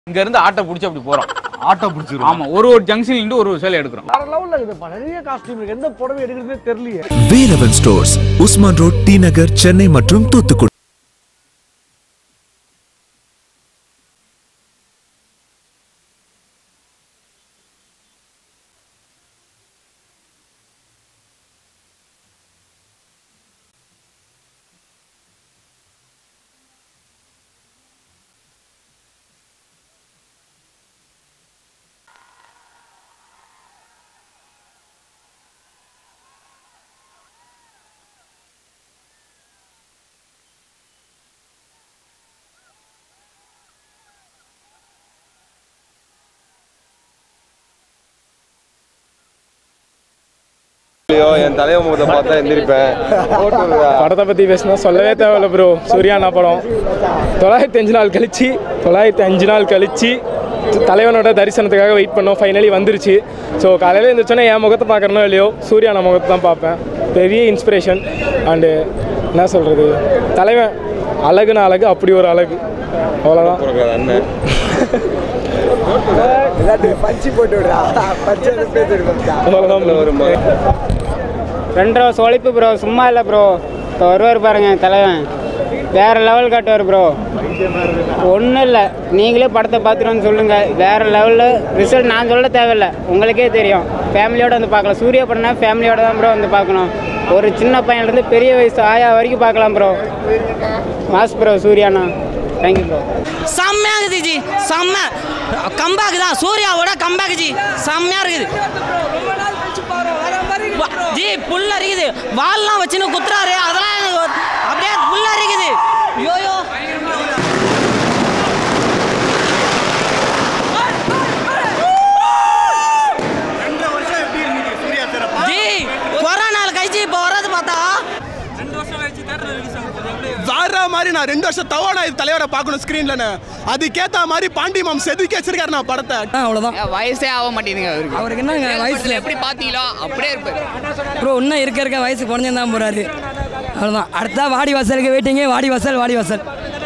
இங்க இருந்து ஆட்டோ பிடிச்சி அப்படி போறோம் ஆட்டோ பிடிச்சிரும் ஆமா ஒரு ஒரு ஜங்ஷன்ல ஒரு ஒரு சேலை எடுக்கிறோம் வேற லெவல்ல இருக்குதுப்பா நிறைய காஸ்டியூம் இருக்கு எந்த புடவை எடுக்கிறதுனே தெரியலையே வேலவன் ஸ்டோர்ஸ் உஸ்மான் ரோட் டி நகர் சென்னை மற்றும் தூத்துக்குடி ஐயோ என் தலைவன் முகத்தை பார்த்தா எந்திரிப்பேன் போட்டு விடுடா. படத்தை பற்றி பேசினா சொல்லவே தேவையில்ல ப்ரோ சூர்யானா படம் தொள்ளாயிரத்தி அஞ்சு நாள் கழிச்சு தொள்ளாயிரத்தி அஞ்சு நாள் கழிச்சு தலைவனோட தரிசனத்துக்காக வெயிட் பண்ணோம் ஃபைனலி வந்துருச்சு ஸோ காலையில் எழுந்திரிச்சோன்னே என் முகத்தை பார்க்குறனோ இல்லையோ சூர்யானா முகத்தை தான் பார்ப்பேன் பெரிய இன்ஸ்பிரேஷன் அண்டு என்ன சொல்கிறது தலைவன் அழகுனா அழகு அப்படி ஒரு அழகு அவ்வளோதான் கொடுக்குறாரு அண்ணன் அவ்வளோதான் வருமா ரெண்டரை வருஷம் உழைப்பு ப்ரோ சும்மா இல்லை ப்ரோ இப்போ வருவார் பாருங்க தலைவன் வேற லெவல் காட்டுவார் ப்ரோ ஒன்றும் இல்லை நீங்களே படத்தை பார்த்துட்டு வந்து சொல்லுங்கள் வேற லெவலில் ரிசல்ட் நான் சொல்ல தேவையில்ல உங்களுக்கே தெரியும் ஃபேமிலியோட வந்து பார்க்கலாம் சூர்யா படம்னா ஃபேமிலியோட தான் ப்ரோ வந்து பார்க்கணும் ஒரு சின்ன பையன்லேருந்து பெரிய வயசு ஆயா வரைக்கும் பார்க்கலாம் ப்ரோ மாஸ் ப்ரோ சூர்யாண்ணா தேங்க்யூ ப்ரோ செம்மையா இருக்குது ஜி செம்ம கம்பேக் தான் சூர்யாவோட கம்பேக் ஜி செம்மையா இருக்குது வா- ஜி புல்ல இருக்குது வால்லாம் வச்சுன்னு குத்துறாரு அதெல்லாம் எனக்கு ஒரு- அப்படியே புல்ல இருக்குது யோயோ ஜி கொரோனால கழிச்சு இப்போ வர்றது பார்த்தா வேற மாதிரி நான் ரெண்டு வருஷம் தவணை இது தலைவரை பார்க்கணும் ஸ்க்ரீன்லன்னு அதுக்கேத்த மாதிரி பாண்டி மாம் செதுக்கி வச்சிருக்காரு நான் படத்தை அவ்வளோதான் வயசே ஆக மாட்டேங்குங்க அவருக்கு அவருக்கு என்னங்க வயசுல எப்படி பாத்தீங்களோ அப்படியே இருப்பாரு ப்ரோ இன்னும் இருக்க இருக்க வயசு குறைஞ்சு தான் போறாரு அவ்வளோதான் அடுத்தா வாடி வாசலுக்கு வெயிட்டிங்க வாடி வாசல் வாடி வாசல்